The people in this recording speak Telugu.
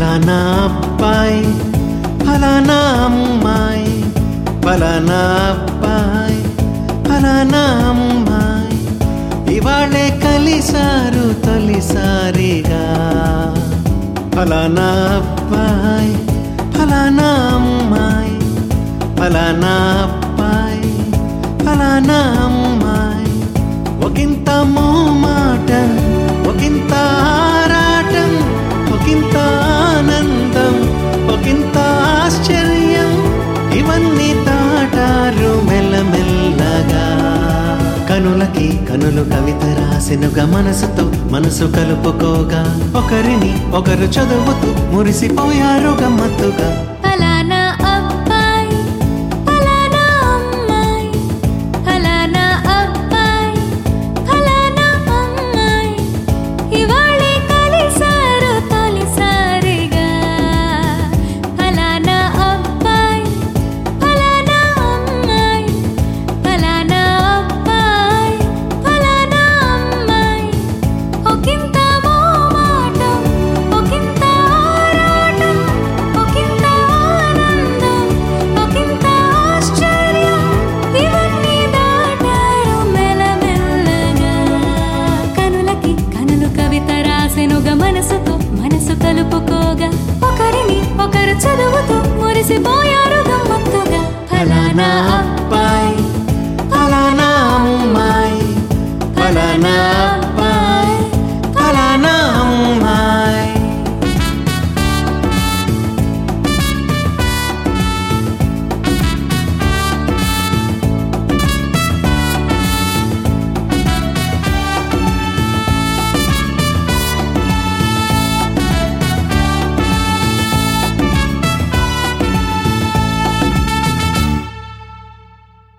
ఫలానా అబ్బాయి ఫలానా అమ్మాయి ఫలానా అబ్బాయి ఫలానా అమ్మాయి ఇవాళే కలిసారు తొలిసారిగా ఫలానా అబ్బాయి ఫలానా అమ్మాయి ఫలానా అబ్బాయి ఫలానా అమ్మాయి ఒకంత మోమాటం ఒకంత ఆరాటం ఒకంత ఆనందం ఒకంత ఆశ్చర్యం ఇవన్నీ తాటారు మెల్లమెల్లగా కనులకి కనులు కవిత రాసినుగా మనసుతో మనసు కలుపుకోగా ఒకరిని ఒకరు చదువుతూ మురిసిపోయారు గమ్మత్తుగా